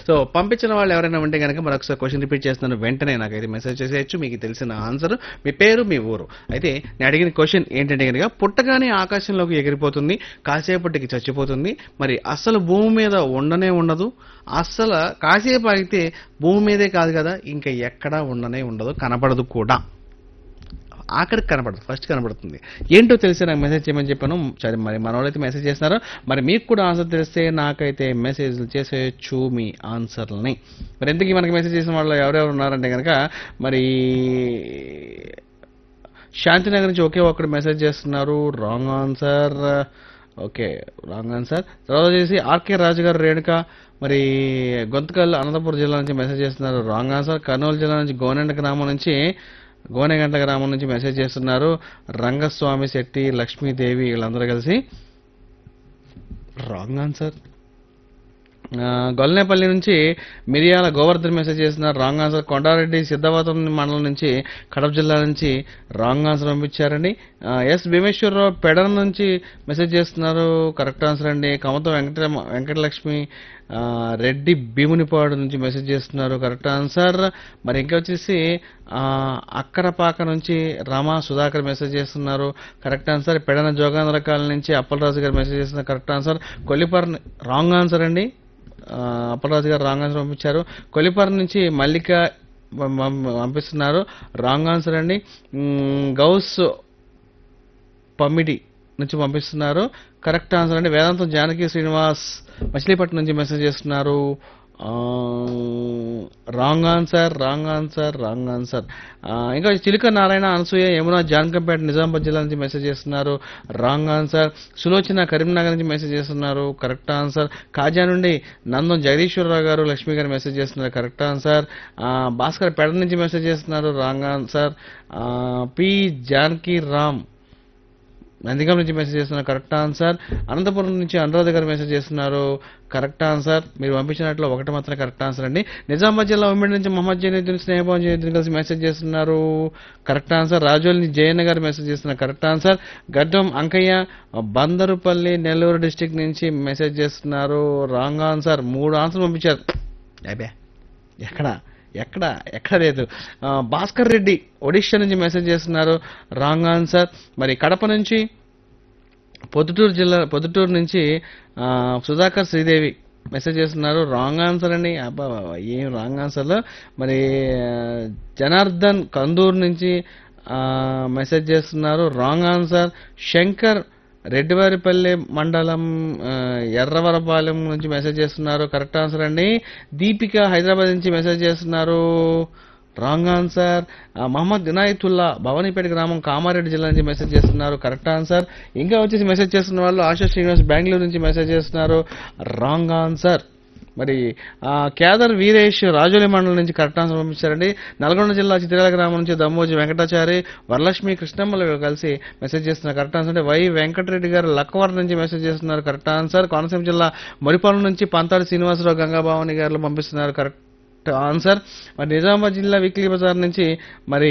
so పంపించిన వాళ్ళు ఎవరైనా ఉంటే కనుక మరొకసారి క్వశ్చన్ రిపీట్ చేస్తున్నాను వెంటనే నాకైతే మెసేజ్ చేసేయచ్చు మీకు తెలిసిన ఆన్సర్ మీ పేరు మీ ఊరు అయితే నేను అడిగిన క్వశ్చన్ ఏంటంటే కనుక పుట్టగానే ఆకాశంలోకి ఎగిరిపోతుంది కాసేపటికి చచ్చిపోతుంది మరి అసలు భూమి మీద ఉండనే ఉండదు అస్సలు కాసేపు ఆగితే భూమి మీదే కాదు కదా ఇంకా ఎక్కడా ఉండనే ఉండదు కనపడదు కూడా ఆఖరికి కనపడదు ఫస్ట్ కనపడుతుంది ఏంటో తెలిసి నాకు మెసేజ్ చేయమని చెప్పాను సరే మరి మన వాళ్ళైతే మెసేజ్ చేస్తున్నారు మరి మీకు కూడా ఆన్సర్ తెలిస్తే నాకైతే మెసేజ్ చేసేయచ్చు మీ ఆన్సర్లని మరి ఎందుకు మనకి మెసేజ్ చేసిన వాళ్ళు ఎవరెవరు ఉన్నారంటే కనుక మరి శాంతినగర్ నుంచి ఒకే ఒక్కడు మెసేజ్ చేస్తున్నారు wrong answer okay wrong answer తర్వాత వచ్చేసి ఆర్కే రాజు గారు రేణుక మరి గొంతకల్ అనంతపురం జిల్లా నుంచి మెసేజ్ చేస్తున్నారు రాంగ్ ఆన్సర్ కర్నూలు జిల్లా నుంచి గోనెండ గ్రామం నుంచి గోనెగంట గ్రామం నుంచి మెసేజ్ చేస్తున్నారు రంగస్వామి శెట్టి లక్ష్మీదేవి వీళ్ళందరూ కలిసి రాంగ్ ఆన్సర్ ఆ, గొల్లనేపల్లి నుంచి మిరియాల గోవర్ధన్ మెసేజ్ చేస్తున్నారు రాంగ్ ఆన్సర్ కొండారెడ్డి సిద్ధవతం మండలం నుంచి కడప జిల్లా నుంచి రాంగ్ ఆన్సర్ పంపించారండి ఆ, ఎస్ భీమేశ్వరరావు పెడన నుంచి మెసేజ్ చేస్తున్నారు కరెక్ట్ ఆన్సర్ అండి కమతం వెంకట వెంకటలక్ష్మి ఆ, రెడ్డి భీమునిపాడు నుంచి మెసేజ్ చేస్తున్నారు కరెక్ట్ ఆన్సర్ మరి ఇంకా వచ్చేసి ఆ, అక్కరపాక నుంచి రామా సుధాకర్ మెసేజ్ చేస్తున్నారు correct answer Pedana Jogandhra colony నుంచి అప్పలరాజు గారు మెసేజ్ చేస్తున్నారు correct answer Kollipar wrong answer అండి ఆ, అప్పలరాజు గారు రాంగ్ ఆన్సర్ పంపించారు కొలిపర్ నుంచి మల్లిక పం- పం- పంపిస్తున్నారు రాంగ్ ఆన్సర్ అండి మ్, గౌస్ పమ్మిడి నుంచి పంపిస్తున్నారు కరెక్ట్ ఆన్సర్ అండి వేదాంతం జానకి శ్రీనివాస్ మచిలీపట్నం నుంచి మెసేజ్ చేస్తున్నారు wrong answer wrong answer wrong answer ఇంకా చిలుక నారాయణ అనసూయ యమున జాన్కంపేట నిజామాబాద్ జిల్లా నుంచి మెసేజ్ చేస్తున్నారు రాంగ్ ఆన్సర్ సులోచన కరీంనగర్ నుంచి మెసేజ్ చేస్తున్నారు కరెక్ట్ ఆన్సర్ కాజా నుండి నందం జగదీశ్వరరావు గారు లక్ష్మి గారు మెసేజ్ చేస్తున్నారు కరెక్ట్ ఆన్సర్ ఆ, భాస్కర్ పెడ నుంచి మెసేజ్ చేస్తున్నారు రాంగ్ ఆన్సర్ ఆ, పి జానకి రామ్ నందిగం నుంచి మెసేజ్ చేస్తున్నారు కరెక్ట్ ఆన్సర్ అనంతపురం నుంచి అనురాధ గారు మెసేజ్ చేస్తున్నారు కరెక్ట్ ఆన్సర్ మీరు పంపించినట్లు ఒకటి మాత్రం కరెక్ట్ ఆన్సర్ అండి నిజామాబాద్ జిల్లా ఉమ్మడి నుంచి మొహమ్మద్ జైనుద్దీన్ స్నేహభావం జైనుద్దీన్ కలిసి మెసేజ్ చేస్తున్నారు కరెక్ట్ ఆన్సర్ రాజోల్ నుంచి జయన్న గారు మెసేజ్ చేస్తున్నారు correct answer Gaddam Ankaiah Bandarupalli Nellore district నుంచి మెసేజ్ చేస్తున్నారు రాంగ్ ఆన్సర్ మూడు ఆన్సర్ పంపించారు అబ్బే ఎక్కడ ఎక్కడ ఎక్కడ లేదు ఆ, భాస్కర్ రెడ్డి ఒడిషా నుంచి మెసేజ్ చేస్తున్నారు రాంగ్ ఆన్సర్ మరి కడప నుంచి పొద్దుటూరు జిల్లా పొద్దుటూరు నుంచి ఆ, సుధాకర్ శ్రీదేవి మెసేజ్ చేస్తున్నారు రాంగ్ ఆన్సర్ అండి అబ్బా ఏం రాంగ్ ఆన్సర్లో మరి ఆ, జనార్దన్ కందూరు నుంచి ఆ, మెసేజ్ చేస్తున్నారు రాంగ్ ఆన్సర్ శంకర్ రెడ్డివారిపల్లి మండలం ఆ, ఎర్రవరపాలెం నుంచి మెసేజ్ చేస్తున్నారు కరెక్ట్ ఆన్సర్ అండి దీపిక హైదరాబాద్ నుంచి మెసేజ్ చేస్తున్నారు రాంగ్ ఆన్సర్ ఆ, మహమ్మద్ వినాయతుల్లా భవానీపేట గ్రామం కామారెడ్డి జిల్లా నుంచి మెసేజ్ చేస్తున్నారు కరెక్ట్ ఆన్సర్ ఇంకా వచ్చేసి మెసేజ్ చేస్తున్న వాళ్ళు ఆశా శ్రీనివాస్ బెంగళూరు నుంచి మెసేజ్ చేస్తున్నారు రాంగ్ ఆన్సర్ మరి ఆ, కేదర్ వీరేష్ రాజోలి మండలం నుంచి కరెక్ట్ ఆన్సర్ పంపించారండి నల్గొండ జిల్లా చిత్రాల గ్రామం నుంచి దమ్మోజి వెంకటాచారి వరలక్ష్మి కృష్ణమ్మలు కలిసి మెసేజ్ చేస్తున్నారు కరెక్ట్ ఆన్సర్ అంటే వై వెంకటరెడ్డి గారు లక్కవరం నుంచి మెసేజ్ చేస్తున్నారు కరెక్ట్ ఆన్సర్ కోనసీమ జిల్లా మరిపాలెం నుంచి పంతాడి శ్రీనివాసరావు గంగాభావని గారు పంపిస్తున్నారు కరెక్ట్ ఆన్సర్ మరి నిజామాబాద్ జిల్లా వీక్లీ బజార్ నుంచి మరి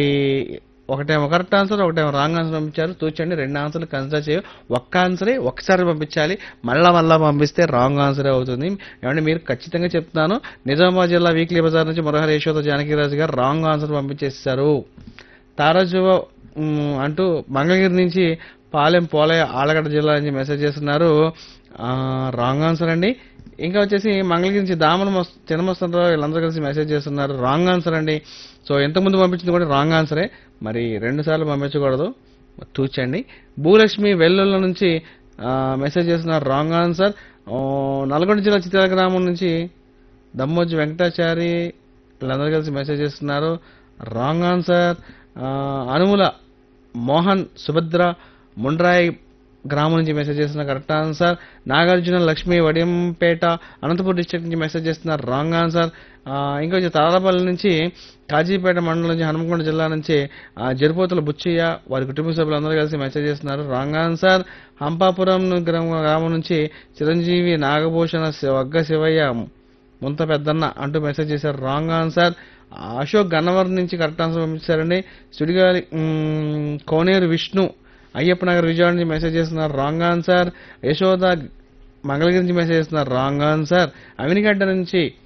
ఒకటేమో కరెక్ట్ ఆన్సర్ ఒకటేమో రాంగ్ ఆన్సర్ పంపించారు చూచండి రెండు ఆన్సర్లు కన్సిడర్ చేయ ఒక్క ఆన్సరే ఒకసారి పంపించాలి మళ్ళా మళ్ళా పంపిస్తే రాంగ్ ఆన్సరే అవుతుంది ఏమంటే మీరు ఖచ్చితంగా చెప్తున్నాను నిజామాబాద్ జిల్లా వీక్లీ బజార్ నుంచి మురహరి యశోద జానకిరాజు గారు రాంగ్ ఆన్సర్ పంపించేస్తారు తారాజువ మ్, అంటూ మంగళగిరి నుంచి పాలెం పోలయ్య ఆలగడ్డ జిల్లా నుంచి మెసేజ్ చేస్తున్నారు ఆ, రాంగ్ ఆన్సర్ అండి ఇంకా వచ్చేసి మంగళగిరి నుంచి దామన మస్- చిన్నమస్తరావు వీళ్ళందరూ కలిసి మెసేజ్ చేస్తున్నారు రాంగ్ ఆన్సర్ అండి సో ఎంతమంది పంపించింది కూడా రాంగ్ ఆన్సరే మరి రెండు సార్లు పంపించకూడదు తూచండి భూలక్ష్మి వెల్లుల్ల నుంచి ఆ, మెసేజ్ చేస్తున్నారు రాంగ్ ఆన్సర్ ఆ, నల్గొండ జిల్లా చిత్రాల గ్రామం నుంచి దమ్మోజి వెంకటాచారి వీళ్ళందరూ కలిసి మెసేజ్ చేస్తున్నారు రాంగ్ ఆన్సర్ ఆ, అనుముల మోహన్ సుభద్ర ముండ్రాయి గ్రామం నుంచి మెసేజ్ చేస్తున్న correct answer Nagarjuna Lakshmi Vadiyampeta Anantapur district నుంచి మెసేజ్ చేస్తున్నారు రాంగ్ ఆన్సర్ ఆ, ఇంకా వచ్చి తారాపల్లి నుంచి కాజీపేట మండలం నుంచి హనుమకొండ జిల్లా నుంచి ఆ, జరిపోతుల బుచ్చయ్య వారి కుటుంబ సభ్యులందరూ కలిసి మెసేజ్ చేస్తున్నారు రాంగ్ ఆన్సర్ హంపాపురం గ్రామ- గ్రామం నుంచి చిరంజీవి నాగభూషణ శివ- వగ్గ శివయ్య ముంత పెద్దన్న అంటూ మెసేజ్ చేశారు రాంగ్ ఆన్సర్ అశోక్ గన్నవరం నుంచి కరెక్ట్ ఆన్సర్ పంపించారండి సుడిగాలి మ్, కోనేరు విష్ణు అయ్యప్ప నగర్ విజయవాడ నుంచి మెసేజ్ చేస్తున్నారు రాంగ్ ఆన్సర్ యశోద మంగళగిరి నుంచి మెసేజ్ చేస్తున్నారు రాంగ్ ఆన్సర్ అవినిగడ్డ నుంచి